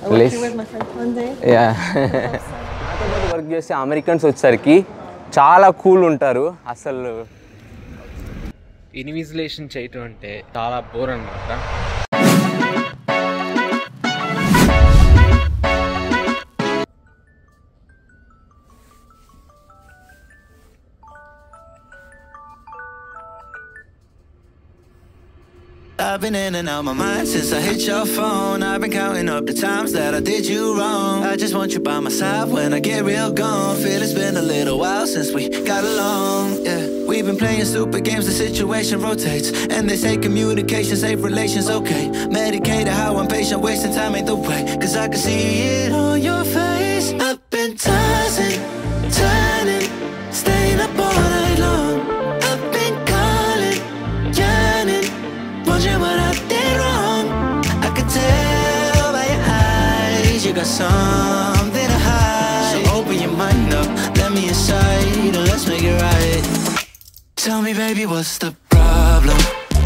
I work Liz. here with my friend Monday. Yeah నాతో పాటు work చేసే Americans వచ్చేసరికి చాలా కూల్ ఉంటారు అసలు ఇన్విజిలేషన్ చేయటం అంటే చాలా బోర్ అనమాట I've been in and out my mind since I hit your phone. I've been counting up the times that I did you wrong. I just want you by my side when I get real gone. Feel it's been a little while since we got along. Yeah, we've been playing stupid games. The situation rotates, and they say communication save relations. Okay, medicated how I'm patient, wasting time ain't the way. Cause I can see it on your face. I've been tossing, turning, staying up all night long. I've been calling, yearning, wondering what I did wrong. I could tell by your eyes you got something to hide. So open your mind up, let me inside, and let's make it right. Tell me, baby, what's the problem?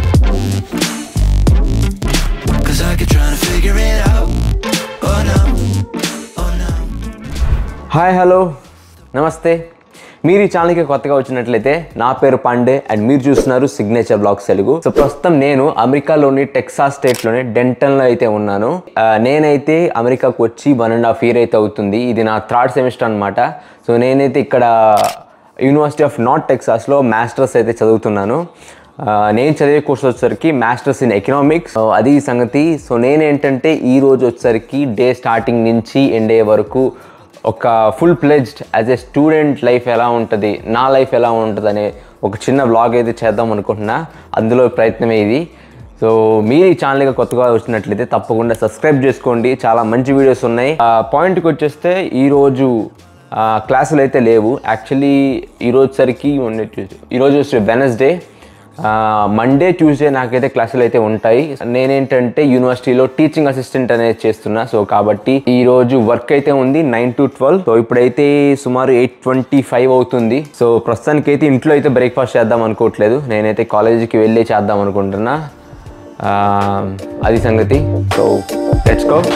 Cause I keep trying to figure it out. Oh no, oh no. Hi hello నమస్తే మీరు ఈ ఛానల్కి కొత్తగా వచ్చినట్లయితే నా పేరు Pandey and మీరు చూస్తున్నారు సిగ్నేచర్ బ్లాగ్స్ తెలుగు సో ప్రస్తుతం నేను అమెరికాలోని టెక్సాస్ స్టేట్లోని డెంటన్లో అయితే ఉన్నాను ఆ, నేనైతే అమెరికాకు వచ్చి వన్ అండ్ హాఫ్ ఇయర్ అయితే అవుతుంది ఇది నా థర్డ్ సెమిస్టర్ అనమాట సో నేనైతే ఇక్కడ యూనివర్సిటీ ఆఫ్ నార్త్ టెక్సాస్లో మాస్టర్స్ అయితే చదువుతున్నాను ఆ, నేను చదివే కోర్స్ వచ్చేసరికి మాస్టర్స్ ఇన్ ఎకనామిక్స్ సో అది ఈ సంగతి సో నేనేంటంటే ఈ రోజు వచ్చేసరికి డే స్టార్టింగ్ నుంచి ఎండ్ అయ్యే వరకు ఒక full pledged as a student life ఎలా ఉంటుంది నా లైఫ్ ఎలా ఉంటుంది అనే ఒక చిన్న వ్లాగ్ అయితే చేద్దాం అనుకుంటున్నా అందులో ప్రయత్నమే ఇది సో మీరు ఈ ఛానల్గా కొత్తగా వచ్చినట్లయితే తప్పకుండా సబ్స్క్రైబ్ చేసుకోండి చాలా మంచి వీడియోస్ ఉన్నాయి ఆ, పాయింట్కి వచ్చేస్తే ఈరోజు ఆ, క్లాసులు అయితే లేవు యాక్చువల్లీ ఈరోజు సరికి ఈరోజు వచ్చి వెనస్డే మండే ట్యూస్డే నాకైతే క్లాసులు అయితే ఉంటాయి నేనేంటంటే యూనివర్సిటీలో టీచింగ్ అసిస్టెంట్ అనేది చేస్తున్నా సో కాబట్టి ఈ రోజు వర్క్ అయితే ఉంది నైన్ టు ట్వెల్వ్ సో ఇప్పుడైతే సుమారు ఎయిట్ ట్వంటీ ఫైవ్ అవుతుంది సో ప్రస్తుతానికి అయితే ఇంట్లో అయితే బ్రేక్ఫాస్ట్ చేద్దాం అనుకోవట్లేదు నేనైతే కాలేజీకి వెళ్ళి చేద్దాం అనుకుంటున్నా ఆ, అది సంగతి సో లెట్స్ గో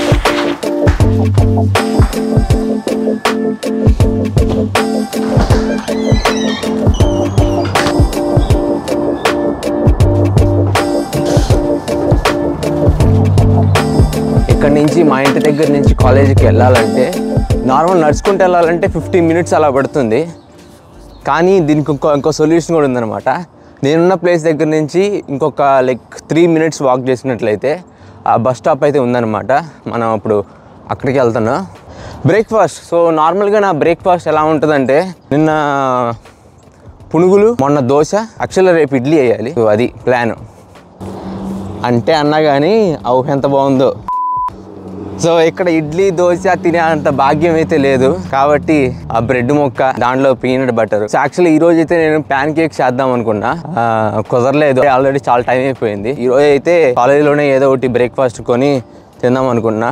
ఇక్కడ నుంచి మా ఇంటి దగ్గర నుంచి కాలేజీకి వెళ్ళాలంటే నార్మల్ నడుచుకుంటూ వెళ్ళాలంటే ఫిఫ్టీన్ మినిట్స్ అలా పడుతుంది కానీ దీనికి ఇంకో ఇంకో సొల్యూషన్ కూడా ఉందన్నమాట నేనున్న ప్లేస్ దగ్గర నుంచి ఇంకొక లైక్ త్రీ మినిట్స్ వాక్ చేసినట్లయితే ఆ బస్ స్టాప్ అయితే ఉందన్నమాట మనం ఇప్పుడు అక్కడికి వెళ్తున్నా బ్రేక్ఫాస్ట్ సో నార్మల్గా నా బ్రేక్ఫాస్ట్ ఎలా ఉంటుందంటే నిన్న పునుగులు మొన్న దోశ యాక్చువల్గా రేపు ఇడ్లీ వేయాలి సో అది ప్లాన్ అంటే అన్నా కానీ అవు ఎంత బాగుందో సో ఇక్కడ ఇడ్లీ దోశ తినే అంత భాగ్యం అయితే లేదు కాబట్టి ఆ బ్రెడ్ ముక్క దాంట్లో పీనట్ బటర్ సో యాక్చువల్లీ ఈ రోజు అయితే నేను ప్యాన్ కేక్ చేద్దాం అనుకున్నా ఆ, కుదరలేదు ఆల్రెడీ చాలా టైం అయిపోయింది ఈ రోజు అయితే కాలేజీలోనే ఏదో ఒకటి బ్రేక్ఫాస్ట్ కొని తిందాం అనుకున్నా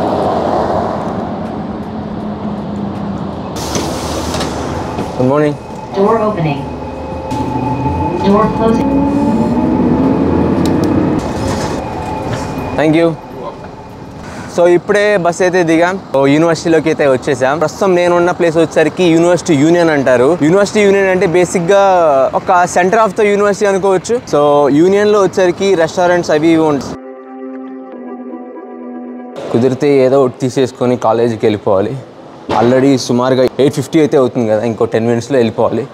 good morning Door opening. Door closing. Thank you so ఇప్పుడే బస్ అయితే దిగాం సో యూనివర్సిటీలోకి అయితే వచ్చేసాం ప్రస్తుతం నేనున్న ప్లేస్ వచ్చేసరికి యూనివర్సిటీ యూనియన్ అంటారు యూనివర్సిటీ యూనియన్ అంటే బేసిక్గా ఒక సెంటర్ ఆఫ్ ద యూనివర్సిటీ అనుకోవచ్చు సో యూనియన్లో వచ్చేసరికి రెస్టారెంట్స్ అవి ఇవి ఉంటాయి కుదిరితే ఏదో ఒకటి తీసేసుకొని కాలేజీకి వెళ్ళిపోవాలి ఆల్రెడీ సుమారుగా ఎయిట్ ఫిఫ్టీ అయితే అవుతుంది కదా ఇంకో టెన్ మినిట్స్లో వెళ్ళిపోవాలి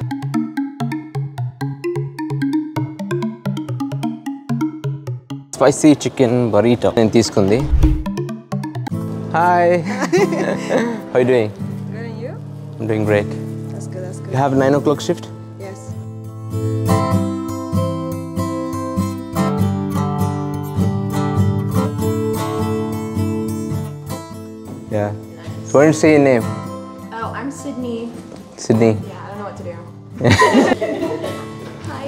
స్పైసీ చికెన్ బరీటో నేను తీసుకుంది hi hi doing Good and you? Doing great That's good, that's good. You have nine o'clock shift Yes. Yeah What is your name? Oh, I'm Sydney. Sydney. Yeah, I don't know what to do. Hi.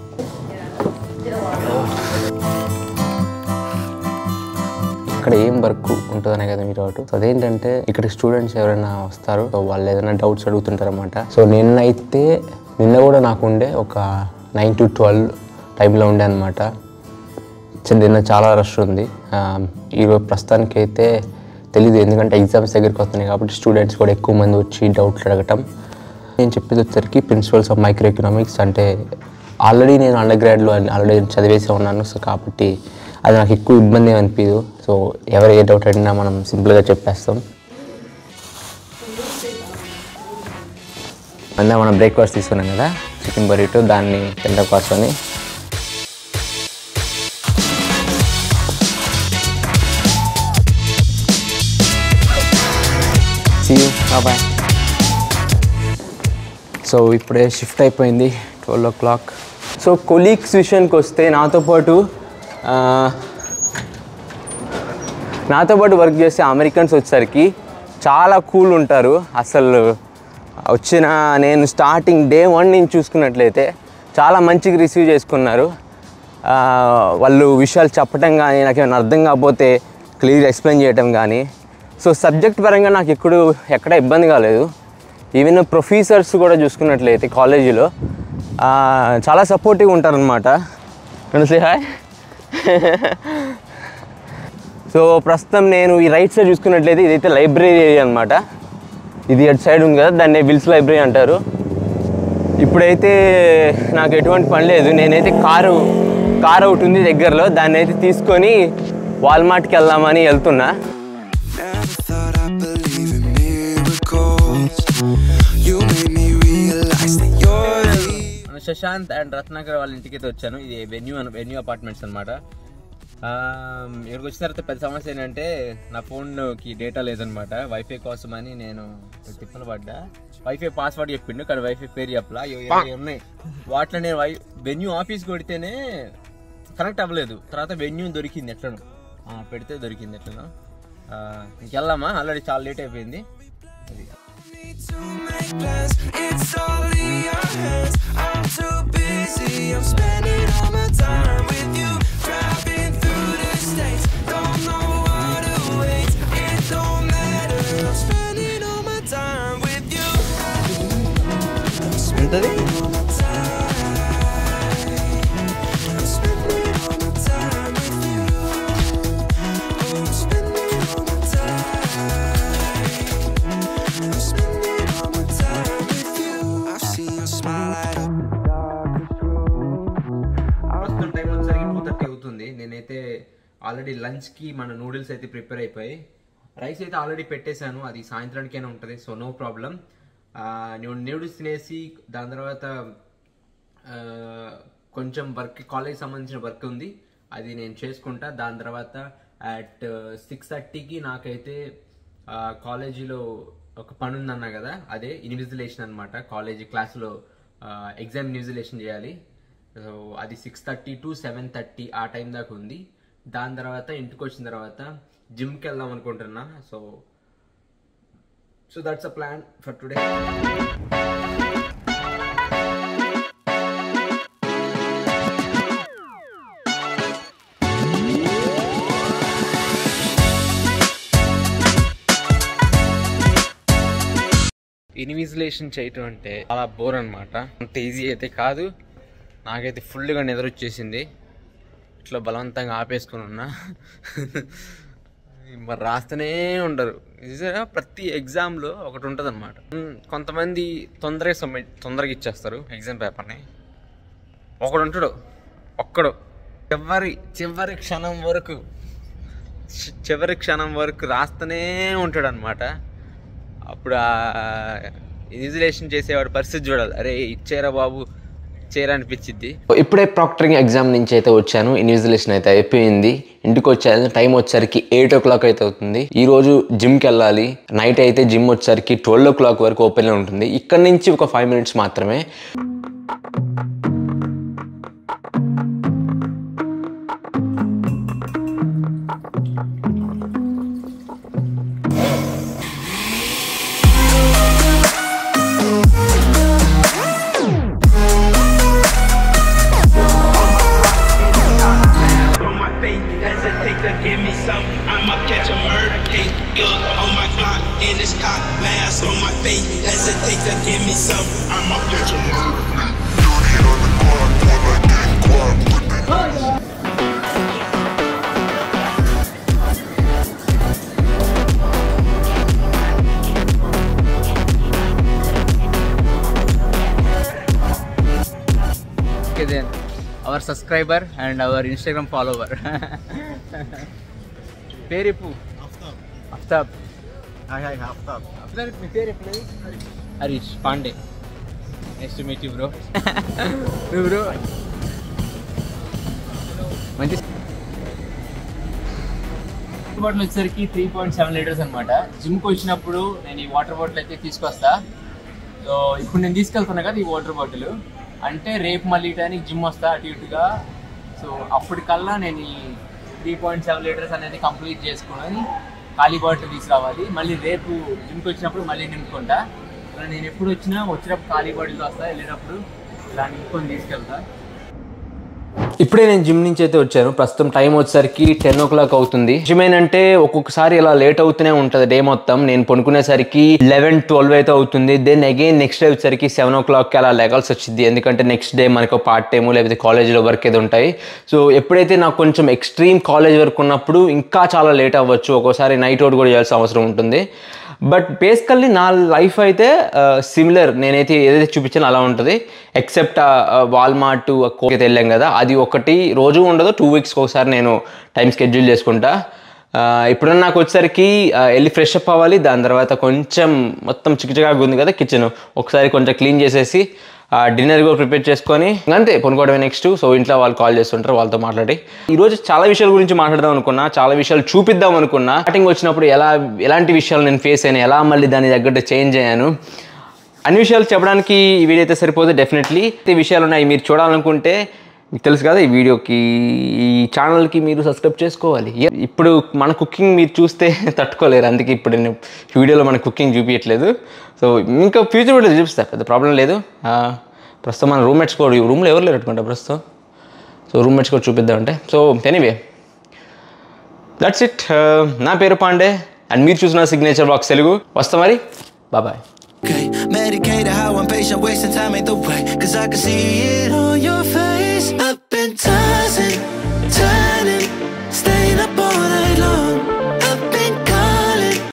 ఇక్కడ ఏం work ఉంటుందనే కదా మీరు doubt so అదేంటంటే ఇక్కడ students ఎవరైనా వస్తారు so వాళ్ళు ఏదైనా డౌట్స్ అడుగుతుంటారు అనమాట సో నిన్నైతే నిన్న కూడా నాకు ఉండే ఒక నైన్ టు ట్వెల్వ్ టైంలో ఉండే అనమాట నిన్న చాలా రష్ ఉంది ఆ, ఈరోజు ప్రస్తుతానికి అయితే తెలియదు ఎందుకంటే ఎగ్జామ్స్ దగ్గరికి వస్తున్నాయి కాబట్టి స్టూడెంట్స్ కూడా ఎక్కువ మంది వచ్చి డౌట్లు అడగటం నేను చెప్పేది వచ్చరికి ప్రిన్సిపల్స్ ఆఫ్ మైక్రో ఎకనామిక్స్ అంటే ఆల్రెడీ నేను అండర్ గ్రాడ్లో ఆల్రెడీ చదివేసే ఉన్నాను సో కాబట్టి అది నాకు ఎక్కువ ఇబ్బంది ఏమి అనిపించదు సో ఎవరు ఏ డౌట్ అడిగినా మనం సింపుల్గా చెప్పేస్తాం అందా మనం బ్రేక్ఫాస్ట్ తీసుకున్నాం కదా చికెన్ బరీటు దాన్ని తినడం కోసమని సీ యూ బాయ్ సో ఇప్పుడే షిఫ్ట్ అయిపోయింది twelve o'clock so colleagues విషయానికి వస్తే నాతో పాటు ఆ, నాతో పాటు వర్క్ చేసే అమెరికన్స్ వచ్చేసరికి చాలా కూల్ ఉంటారు అసలు వచ్చిన నేను స్టార్టింగ్ డే వన్ నుంచి చూసుకున్నట్లయితే చాలా మంచిగా రిసీవ్ చేసుకున్నారు ఆ, వాళ్ళు విషయాలు చెప్పడం కానీ నాకు ఏమైనా అర్థం కాకపోతే క్లియర్ ఎక్స్ప్లెయిన్ చేయడం కానీ సో సబ్జెక్ట్ పరంగా నాకు ఎప్పుడు ఎక్కడ ఇబ్బంది కాలేదు ఈవెన్ ప్రొఫెసర్స్ కూడా చూసుకున్నట్లయితే కాలేజీలో ఆ, చాలా సపోర్టివ్ ఉంటారనమాట సే హాయ్ సో ప్రస్తుతం నేను ఈ రైట్ సైడ్ చూసుకున్నట్లయితే ఇదైతే లైబ్రరీ అనమాట ఇది అటు సైడ్ ఉంది కదా దాన్ని విల్స్ లైబ్రరీ అంటారు ఇప్పుడైతే నాకు ఎటువంటి పని లేదు నేనైతే కారు కారు ఒకటి ఉంది దగ్గరలో దాన్ని అయితే తీసుకొని వాల్మార్ట్కి వెళ్దామని వెళ్తున్నా Never thought I'd believe in miracles. You made me realize that you're the మన శశాంత్ అండ్ రత్నాకర్ వాళ్ళ ఇంటికి అయితే వచ్చాను ఇది వెన్యూ వెన్యూ అపార్ట్మెంట్స్ అనమాట ఇక్కడికి వచ్చిన తర్వాత పెద్ద సమస్య ఏంటంటే నా ఫోన్కి డేటా లేదనమాట వైఫై కోసం అని నేను తిప్పలు పడ్డా వైఫై పాస్వర్డ్ చెప్పిండు కానీ వైఫై పేరు చెప్పలా ఇవి ఇరవై ఉన్నాయి వాటిలో నేను వై వెన్యూ ఆఫీస్ కొడితేనే కనెక్ట్ అవ్వలేదు తర్వాత వెన్యూ దొరికింది ఎట్లను ఆ, పెడితే దొరికింది ఎట్లను ఆ, ఇంకెళ్దామా ఆల్రెడీ చాలా లేట్ అయిపోయింది అది to make plans. It's all in your hands. I'm too busy. I'm spending all my time with you. Driving through the states. Don't know what awaits. It don't matter. I'm spending all my time with you. I'm spending all my time. I'm spending all my time with you. Oh, I'm spending all my time. I'm spending all my time with you. I've seen your smile light up the darkest room. ప్రస్తుతం time వచ్చేసరికి two thirty అవుతుంది నేనైతే already లంచ్కి మన noodles అయితే prepare అయిపోయి rice అయితే already పెట్టేశాను అది సాయంత్రానికైనా ఉంటుంది సో నో ప్రాబ్లం నేను నూడిల్స్ తినేసి దాని తర్వాత ఆ, కొంచెం వర్క్ కాలేజ్ సంబంధించిన వర్క్ ఉంది అది నేను చేసుకుంటా దాని తర్వాత అట్ సిక్స్ థర్టీకి నాకైతే ఆ, కాలేజీలో ఒక పని ఉందన్నా కదా అదే ఇన్విజిలేషన్ అనమాట కాలేజీ క్లాస్లో ఎగ్జామ్ ఇన్విజిలేషన్ చేయాలి సో అది six thirty to seven thirty ఆ టైం దాకా ఉంది దాని తర్వాత ఇంటికి వచ్చిన తర్వాత జిమ్కి వెళ్దాం అనుకుంటున్నా so so that's a plan for today invigilation చేయటం అంటే చాలా బోర్ అనమాట అంత ఈజీ అయితే కాదు నాకైతే ఫుల్గా నిద్ర వచ్చేసింది ఇట్లా బలవంతంగా ఆపేసుకుని ఉన్నా మరి రాస్తూనే ఉండరు చూసారా ప్రతి ఎగ్జామ్లో ఒకటి ఉంటుంది అనమాట కొంతమంది తొందరగా సబ్మిట్ తొందరగా ఇచ్చేస్తారు ఎగ్జామ్ పేపర్ని ఒకడు ఉంటాడు ఒక్కడు చివరి చివరి క్షణం వరకు చి- చివరి క్షణం వరకు రాస్తూనే ఉంటాడు అనమాట అప్పుడు ఆ ఇన్విజిలేషన్ చేసేవాడు పరిస్థితి చూడాలి అరే ఇచ్చేరా బాబు ఇచ్చేరా అనిపించిద్ది ఇప్పుడే ప్రాక్టరింగ్ ఎగ్జామ్ నుంచి అయితే వచ్చాను ఇన్విజిలేషన్ అయితే అయిపోయింది ఇంటికి వచ్చాను టైం వచ్చేసరికి ఎయిట్ ఓ క్లాక్ అయితే అవుతుంది ఈ రోజు జిమ్కి వెళ్ళాలి నైట్ అయితే జిమ్ వచ్చేసరికి ట్వెల్వ్ ఓ క్లాక్ వరకు ఓపెన్ ఉంటుంది ఇక్కడ నుంచి ఒక ఫైవ్ మినిట్స్ మాత్రమే on my face, hesitate to give me some. I'ma catch a murder case. Gun on my block, in this cock, mask on my face, hesitate to give me some. I'ma catch a murder case. Our subscriber and our Instagram follower పేరు ఇప్పు అఫ్తాబ్ అఫ్తాబ్ మీ పేరు ఎప్పుడు Harish Pandey next meet bro bro మంచి bottle వచ్చేసరికి three point seven litres అనమాట జిమ్కి వచ్చినప్పుడు నేను ఈ వాటర్ బాటిల్ అయితే తీసుకొస్తా సో ఇప్పుడు నేను తీసుకెళ్తున్నా కదా ఈ వాటర్ బాటిల్ అంటే రేపు మళ్ళీ టైంకి జిమ్ వస్తా అటు ఇటుగా సో అప్పటికల్లా నేను ఈ త్రీ పాయింట్ సెవెన్ లీటర్స్ అనేది కంప్లీట్ చేసుకుని ఖాళీ బాటిల్ తీసుకురావాలి మళ్ళీ రేపు జిమ్కి వచ్చినప్పుడు మళ్ళీ నింపుకుంటా ఇలా నేను ఎప్పుడు వచ్చినా వచ్చినప్పుడు ఖాళీ బాటిల్ వస్తా వెళ్ళేటప్పుడు ఇలా నింపుకొని తీసుకెళ్తా ఇప్పుడే నేను జిమ్ నుంచి అయితే వచ్చాను ప్రస్తుతం టైం వచ్చేసరికి టెన్ ఓ క్లాక్ అవుతుంది జిమ్ ఏంటంటే ఒక్కొక్కసారి ఇలా లేట్ అవుతూనే ఉంటుంది డే మొత్తం నేను పనుకునేసరికి లెవెన్ ట్వెల్వ్ అయితే అవుతుంది దెన్ అగైన్ నెక్స్ట్ డే వచ్చేసరికి సెవెన్ ఓ క్లాక్కి అలా లెగాల్సి వచ్చింది ఎందుకంటే నెక్స్ట్ డే మనకు పార్ట్ టైము లేకపోతే కాలేజ్లో వర్క్ ఏదో ఉంటాయి సో ఎప్పుడైతే నాకు కొంచెం ఎక్స్ట్రీమ్ కాలేజ్ వర్క్ ఉన్నప్పుడు ఇంకా చాలా లేట్ అవ్వచ్చు ఒక్కోసారి నైట్ అవుట్ కూడా చేయాల్సిన అవసరం ఉంటుంది బట్ బేసికల్లీ నా లైఫ్ అయితే సిమిలర్ నేనైతే ఏదైతే చూపించానో అలా ఉంటుంది ఎక్సెప్ట్ వాల్మార్ట్ అయితే వెళ్ళాం కదా అది ఒకటి రోజు ఉండదు టూ వీక్స్కి ఒకసారి నేను టైం స్కెడ్యూల్ చేసుకుంటా ఆ, ఇప్పుడన్నా నాకు వచ్చేసరికి ఆ, వెళ్ళి ఫ్రెష్ అప్ అవ్వాలి దాని తర్వాత కొంచెం మొత్తం చిక్కచికాగా ఉంది కదా కిచెన్ ఒకసారి కొంచెం క్లీన్ చేసేసి డిన్నర్ కూడా ప్రిపేర్ చేసుకొని ఇంక అంతే కొనుక్కోవడమే నెక్స్ట్ సో ఇంట్లో వాళ్ళు కాల్ చేస్తుంటారు వాళ్ళతో మాట్లాడి ఈ రోజు చాలా విషయాల గురించి మాట్లాడదాం అనుకున్నా చాలా విషయాలు చూపిద్దాం అనుకున్నా స్టార్టింగ్ వచ్చినప్పుడు ఎలా ఎలాంటి విషయాలు నేను ఫేస్ అయ్యాను ఎలా మళ్ళీ దాని తగ్గట్టు చేంజ్ అయ్యాను అన్ని విషయాలు చెప్పడానికి ఈ వీడియో అయితే సరిపోదు డెఫినెట్లీ ఈ విషయాలు ఉన్నాయి మీరు చూడాలనుకుంటే మీకు తెలుసు కదా ఈ వీడియోకి ఈ ఛానల్కి మీరు సబ్స్క్రైబ్ చేసుకోవాలి ఏ- ఇప్పుడు మన కుకింగ్ మీరు చూస్తే తట్టుకోలేరు అందుకే ఇప్పుడు నేను ఈ వీడియోలో మన కుకింగ్ చూపించట్లేదు సో ఇంకా ఫ్యూచర్ వీడియో చూపిస్తా పెద్ద ప్రాబ్లం లేదు ఆ, ప్రస్తుతం మన రూమ్మేట్స్ కూడా రూమ్లో ఎవరు లేరు అనుకుంటా ప్రస్తుతం సో రూమ్మేట్స్ కూడా చూపిద్దామంటే సో ఎనీవే దట్స్ ఇట్ నా పేరు పాండే అండ్ మీరు చూసిన సిగ్నేచర్ బాక్స్ తెలుగు వస్తా మరి bye Okay, medicated how I'm patient, wasting time ain't the way. Cause I can see it on